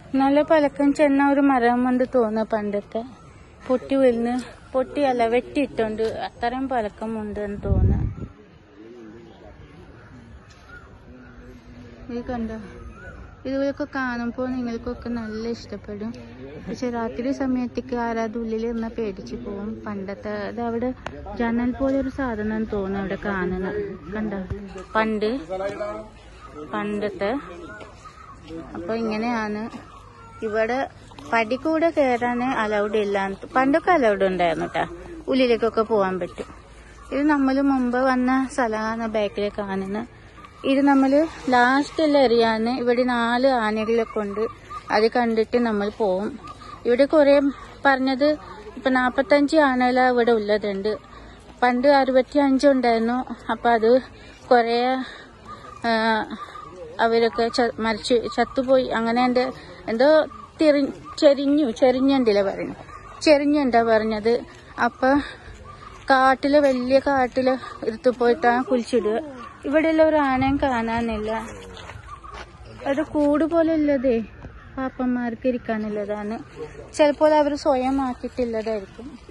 നല്ല പലക്കം ചെന്ന ഒരു മരം കൊണ്ട് തോന്നുക പണ്ടത്തെ പൊട്ടി വീഴുന്ന് പൊട്ടിയല്ല വെട്ടിയിട്ടുണ്ട് അത്രയും പലക്കം ഉണ്ട് എന്ന് തോന്നുന്നു ഈ കണ്ടോ ഇതുപോലൊക്കെ കാണുമ്പോൾ നിങ്ങൾക്കൊക്കെ നല്ല ഇഷ്ടപ്പെടും പക്ഷെ രാത്രി സമയത്തേക്ക് ആരാത് ഉള്ളിൽ ഇരുന്ന പേടിച്ചു പോകും പണ്ടത്തെ അത് അവിടെ ജനൽ പോലെ ഒരു സാധനം തോന്നുന്നു അവിടെ കാണുന്നത് കണ്ടോ പണ്ട് പണ്ടത്തെ അപ്പൊ ഇങ്ങനെയാണ് ഇവിടെ പടി കൂടെ കയറാൻ അലൗഡ് ഇല്ല പണ്ടൊക്കെ അലൗഡ് ഉണ്ടായിരുന്നു കേട്ടാ ഉള്ളിലേക്കൊക്കെ പോകാൻ പറ്റും ഇത് നമ്മൾ മുമ്പ് വന്ന സ്ഥലമാണ് ബാക്കിൽ കാണുന്നത് ഇത് നമ്മൾ ലാസ്റ്റുള്ള എറിയാന്ന് ഇവിടെ നാല് ആനകളൊക്കെ ഉണ്ട് അത് കണ്ടിട്ട് നമ്മൾ പോവും ഇവിടെ കുറെ പറഞ്ഞത് ഇപ്പൊ നാപ്പത്തഞ്ച് ആനകള ഇവിടെ ഉള്ളതുണ്ട് പണ്ട് അറുപത്തി അഞ്ചുണ്ടായിരുന്നു അപ്പൊ അത് കുറെ ആ, അവരൊക്കെ ച- മരിച്ചു ചത്തുപോയി അങ്ങനെ എന്റെ എന്തോ തിരി ചെരിഞ്ഞു ചെരിഞ്ഞുണ്ടല്ലേ പറയുന്നത് ചെരിഞ്ഞുണ്ടാ പറഞ്ഞത് അപ്പൊ കാട്ടില് വലിയ കാട്ടില് എടുത്തു പോയിട്ടാണ് കുളിച്ചിടുക ഇവിടെയുള്ള ഒരു ആനയും കാണാനില്ല അത് കൂട് പോലെ ഉള്ളതേ പാപ്പന്മാർക്ക് ഇരിക്കാനുള്ളതാണ് ചിലപ്പോൾ അവർ സ്വയം ആക്കിയിട്ടുള്ളതായിരിക്കും